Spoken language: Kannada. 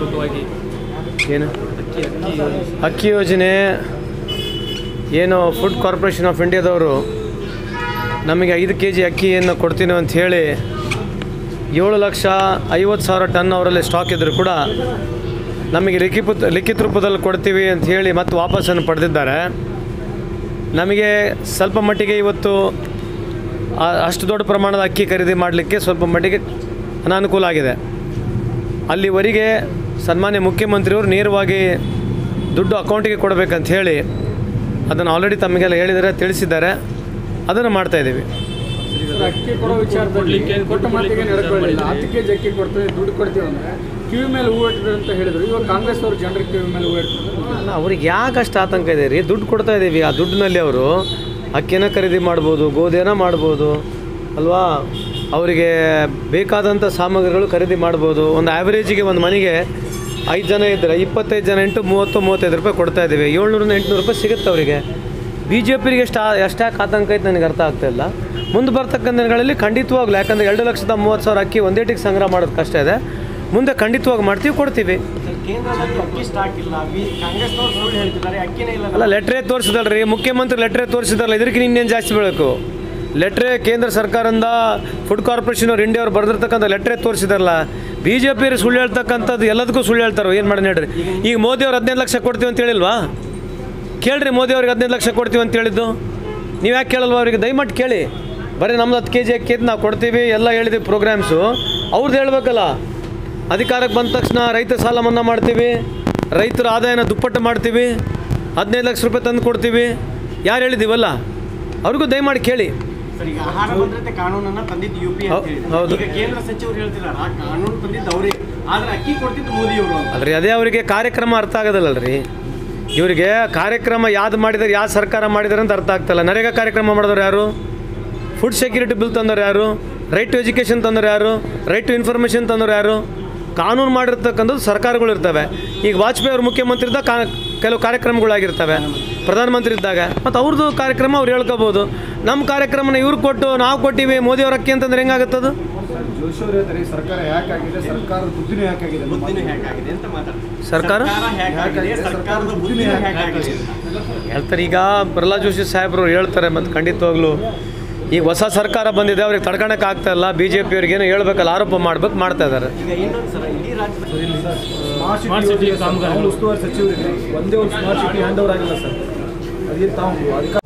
ಪೂರ್ವಕವಾಗಿ ಏನು ಅಕ್ಕಿ ಅಕ್ಕಿ ಅಕ್ಕಿ ಯೋಜನೆ ಏನು ಫುಡ್ ಕಾರ್ಪೊರೇಷನ್ ಆಫ್ ಇಂಡಿಯಾದವರು ನಮಗೆ ಐದು ಕೆ ಜಿ ಅಕ್ಕಿಯನ್ನು ಕೊಡ್ತೀನಿ ಅಂತ ಹೇಳಿ ಏಳು ಲಕ್ಷ ಐವತ್ತು ಸಾವಿರ ಟನ್ ಅವರಲ್ಲಿ ಸ್ಟಾಕ್ ಇದ್ದರೂ ಕೂಡ ನಮಗೆ ಲಿಖಿತ ಲಿಖಿತ ರೂಪದಲ್ಲಿ ಕೊಡ್ತೀವಿ ಅಂತ ಹೇಳಿ ಮತ್ತೆ ವಾಪಸ್ಸನ್ನು ಪಡೆದಿದ್ದಾರೆ ನಮಗೆ ಸ್ವಲ್ಪ ಮಟ್ಟಿಗೆ ಇವತ್ತು ಆ- ಅಷ್ಟು ದೊಡ್ಡ ಪ್ರಮಾಣದ ಅಕ್ಕಿ ಖರೀದಿ ಮಾಡಲಿಕ್ಕೆ ಸ್ವಲ್ಪ ಮಟ್ಟಿಗೆ ಅನಾನುಕೂಲ ಆಗಿದೆ ಅಲ್ಲಿವರೆಗೆ ಸನ್ಮಾನ್ಯ ಮುಖ್ಯಮಂತ್ರಿಯವರು ನೇರವಾಗಿ ದುಡ್ಡು ಅಕೌಂಟಿಗೆ ಕೊಡಬೇಕಂತ ಹೇಳಿ ಅದನ್ನು ಆಲ್ರೆಡಿ ತಮಗೆಲ್ಲ ಹೇಳಿದ್ದಾರೆ ತಿಳಿಸಿದ್ದಾರೆ ಅದನ್ನು ಮಾಡ್ತಾಯಿದ್ದೀವಿ ಅಕ್ಕಿ ಕೊಡೋ ವಿಚಾರದಲ್ಲಿ ಕೊಟ್ಟ ಮಾತಿಗೆ ನಡ್ಕೊಳ್ಳಿಲ್ಲ ಹತ್ತು ಕೆ ಜಿ ಅಕ್ಕಿ ಕೊಡ್ತೀವಿ ದುಡ್ಡು ಕೊಡ್ತೀವಿ ಅಂದ್ರೆ ಕಿವಿ ಮೇಲೆ ಹೂವು ಇಟ್ಟಿದ್ರು ಅಂತ ಹೇಳಿದ್ರು ಇವಾಗ ಕಾಂಗ್ರೆಸ್ ಅವರು ಜನರಿಗೆ ಕಿವಿ ಮೇಲೆ ಹೂವು ಇಟ್ಟಿದ್ರು ಅಲ್ಲ ಅವ್ರಿಗೆ ಯಾಕೆ ಅಷ್ಟು ಆತಂಕ ಇದೆ ರೀ ದುಡ್ಡು ಕೊಡ್ತಾ ಇದ್ದೀವಿ ಆ ದುಡ್ಡಿನಲ್ಲಿ ಅವರು ಅಕ್ಕಿನ ಖರೀದಿ ಮಾಡ್ಬೋದು ಗೋಧಿನ ಮಾಡ್ಬೋದು ಅಲ್ವಾ ಅವರಿಗೆ ಬೇಕಾದಂಥ ಸಾಮಗ್ರಿಗಳು ಖರೀದಿ ಮಾಡ್ಬೋದು ಒಂದು ಆ್ಯಾವ್ರೇಜಿಗೆ ಒಂದು ಮನೆಗೆ ಐದು ಜನ ಇದ್ದರೆ ಇಪ್ಪತ್ತೈದು ಜನ ಇಂಟು ಮೂವತ್ತು ಮೂವತ್ತೈದು ರೂಪಾಯಿ ಕೊಡ್ತಾ ಇದ್ದೀವಿ ಏಳ್ನೂರಿಂದ ಎಂಟುನೂರು ರೂಪಾಯಿ ಸಿಗುತ್ತೆ ಅವರಿಗೆ ಬಿ ಜೆ ಪಿಗೆ ಎಷ್ಟು ಎಷ್ಟಾಕೆ ಆತಂಕ ಐತೆ ನನಗೆ ಅರ್ಥ ಆಗ್ತಾ ಇಲ್ಲ ಮುಂದೆ ಬರ್ತಕ್ಕಂಥ ದಿನಗಳಲ್ಲಿ ಖಂಡಿತವಾಗ್ಲೂ ಯಾಕಂದರೆ ಎರಡು ಲಕ್ಷದ ಮೂವತ್ತು ಸಾವಿರ ಅಕ್ಕಿ ಒಂದೇಟಿಗೆ ಸಂಗ್ರಹ ಮಾಡೋದು ಕಷ್ಟ ಇದೆ ಮುಂದೆ ಖಂಡಿತವಾಗಿ ಮಾಡ್ತೀವಿ ಕೊಡ್ತೀವಿ ಕೇಂದ್ರದಲ್ಲಿ ಅಕ್ಕಿ ಸ್ಟಾಕ್ ಇಲ್ಲ ಬಿ- ಕಾಂಗ್ರೆಸ್ನವ್ರು ಸುಳ್ಳು ಹೇಳ್ತಿದ್ದಾರೆ ಅಕ್ಕಿನೇ ಇಲ್ಲ ಅಲ್ಲ ಲೆಟ್ರೇ ತೋರಿಸಿದಲ್ರಿ ಮುಖ್ಯಮಂತ್ರಿ ಲೆಟ್ರೇ ತೋರಿಸಿದಲ್ಲ ಇದಕ್ಕೆ ಇನ್ನೇನು ಜಾಸ್ತಿ ಬೀಳಬೇಕು ಲೆಟ್ರೇ ಕೇಂದ್ರ ಸರ್ಕಾರದಿಂದ ಫುಡ್ ಕಾರ್ಪೊರೇಷನ್ ಅವ್ರು ಇಂಡಿಯಾ ಅವ್ರು ಬರೆದಿರ್ತಕ್ಕಂಥ ಲೆಟ್ರೇ ತೋರಿಸಿದಾರಲ್ಲ ಬಿ ಜೆ ಪಿ ಸುಳ್ಳು ಹೇಳ್ತಕ್ಕಂಥದ್ದು ಎಲ್ಲದಕ್ಕೂ ಸುಳ್ಳು ಹೇಳ್ತಾರೆ ಏನು ಮಾಡಿ ನೋಡ್ರಿ ಈಗ ಮೋದಿ ಅವ್ರು ಹದಿನೈದು ಲಕ್ಷ ಕೊಡ್ತೀವಿ ಅಂತ ಹೇಳಿಲ್ವಾ ಕೇಳ್ರಿ ಮೋದಿ ಅವ್ರಿಗೆ ಹದಿನೈದು ಲಕ್ಷ ಕೊಡ್ತೀವಿ ಅಂತ ಹೇಳಿದ್ದು ನೀವು ಯಾಕೆ ಕೇಳಲ್ವಾ ಅವರಿಗೆ ದಯಮಾಟ್ಟು ಕೇಳಿ ಬರೀ ನಮ್ದು ಹತ್ತು ಕೆ ಜಿ ಅಕ್ಕಿ ನಾವು ಕೊಡ್ತೀವಿ ಎಲ್ಲ ಹೇಳಿದ್ದೀವಿ ಪ್ರೋಗ್ರಾಮ್ಸು ಅವ್ರದ್ದು ಹೇಳ್ಬೇಕಲ್ಲ ಅಧಿಕಾರಕ್ಕೆ ಬಂದ ತಕ್ಷಣ ರೈತ ಸಾಲ ಮನ್ನಾ ಮಾಡ್ತೀವಿ ರೈತರ ಆದಾಯನ ದುಪ್ಪಟ್ಟು ಮಾಡ್ತೀವಿ ಹದಿನೈದು ಲಕ್ಷ ರೂಪಾಯಿ ತಂದು ಕೊಡ್ತೀವಿ ಯಾರು ಹೇಳಿದ್ದೀವಲ್ಲ ಅವ್ರಿಗೂ ದಯಮಾಡಿ ಕೇಳಿ ಸರ್ ಈಗ ಆಹಾರ ಭದ್ರತೆ ಕಾನೂನನ್ನ ತಂದಿದ್ದು ಯು ಪಿ ಅಂತ ಹೌ- ಹೇಳಿದ್ರು. ಹೌದು. ಈಗ ಕೇಂದ್ರ ಸಚಿವರು ಹೇಳ್ತಿದಾರ ಆ ಕಾನೂನು ತಂದಿದ್ದು ಅವರೇ ಆದ್ರೆ ಅಕ್ಕಿ ಕೊಡ್ತಿದ್ದು ಮೋದಿ ಅವರು ಅಂತ ಅಲ್ರಿ ಅದೇ ಅವರಿಗೆ ಕಾರ್ಯಕ್ರಮ ಅರ್ಥ ಆಗೋದಿಲ್ಲಲ್ರಿ ಇವರಿಗೆ ಕಾರ್ಯಕ್ರಮ ಯಾವ್ದು ಮಾಡಿದಾರೆ ಯಾವ ಸರ್ಕಾರ ಮಾಡಿದಾರೆ ಅಂತ ಅರ್ಥ ಆಗ್ತಾಯಿಲ್ಲ ನರೇಗಾ ಕಾರ್ಯಕ್ರಮ ಮಾಡಿದವ್ರು ಯಾರು ಫುಡ್ ಸೆಕ್ಯೂರಿಟಿ ಬಿಲ್ ತಂದವ್ರು ಯಾರು ರೈಟ್ ಟು ಎಜುಕೇಷನ್ ತಂದವ್ರು ಯಾರು ರೈಟ್ ಟು ಇನ್ಫಾರ್ಮೇಷನ್ ತಂದವ್ರು ಯಾರು ಕಾನೂನು ಮಾಡಿರ್ತಕ್ಕಂಥದ್ದು ಸರ್ಕಾರಗಳು ಇರ್ತವೆ ಈಗ ವಾಜಪೇಯಿ ಅವರು ಮುಖ್ಯಮಂತ್ರಿ ಇದ್ದಾಗ ಕಾ ಕೆಲವು ಕಾರ್ಯಕ್ರಮಗಳಾಗಿರ್ತವೆ ಪ್ರಧಾನಮಂತ್ರಿ ಇದ್ದಾಗ ಮತ್ತು ಅವ್ರದ್ದು ಕಾರ್ಯಕ್ರಮ ಅವ್ರು ಹೇಳ್ಕೋಬೋದು ನಮ್ಮ ಕಾರ್ಯಕ್ರಮನ ಇವ್ರು ಕೊಟ್ಟು ನಾವು ಕೊಟ್ಟಿವಿ ಮೋದಿ ಅವ್ರ ಅಕ್ಕಿ ಅಂತಂದ್ರೆ ಹೆಂಗಾಗುತ್ತದು ಜೋಶಿ ಅವರು ಹೇಳ್ತಾರೆ ಈ ಸರ್ಕಾರ ಯಾಕಾಗಿದೆ ಸರ್ಕಾರದ ಬುದ್ಧಿನೂ ಯಾಕಾಗಿದೆ ಬುದ್ಧಿನೂ ಹೇಗಾಗಿದೆ ಅಂತ ಮಾತಾಡ್ತಾರೆ ಸರ್ಕಾರ ಹೇಗಾಗಿದೆ ಸರ್ಕಾರದ ಬುದ್ಧಿನೂ ಹೇಗಾಗಿದೆ ಹೇಳ್ತಾರೆ ಈಗ ಪ್ರಹ್ಲಾದ್ ಜೋಶಿ ಸಾಹೇಬರು ಹೇಳ್ತಾರೆ ಮತ್ತು ಖಂಡಿತವಾಗ್ಲೂ ಈಗ ಹೊಸ ಸರ್ಕಾರ ಬಂದಿದೆ ಅವ್ರಿಗೆ ತಡ್ಕೊಳಕ್ಕೆ ಆಗ್ತಾ ಇಲ್ಲ ಬಿ ಜೆ ಪಿಯವ್ರಿಗೆ ಏನೋ ಹೇಳ್ಬೇಕಲ್ಲ ಆರೋಪ ಮಾಡ್ಬೇಕು ಮಾಡ್ತಾ ಇದ್ದಾರೆ ಈಗ ಇನ್ನೊಂದು ಸಲ ಇಡೀ ರಾಜ್ಯದಲ್ಲಿ ಸ್ಮಾರ್ಟ್ ಸಿಟಿ ಉಸ್ತುವಾರಿ ಸಚಿವರಿಗೆ ಒಂದೇ ಒಂದು smart city hand over sir ಸರ್ ಅದೇ ತಾವು ಅಧಿಕಾರ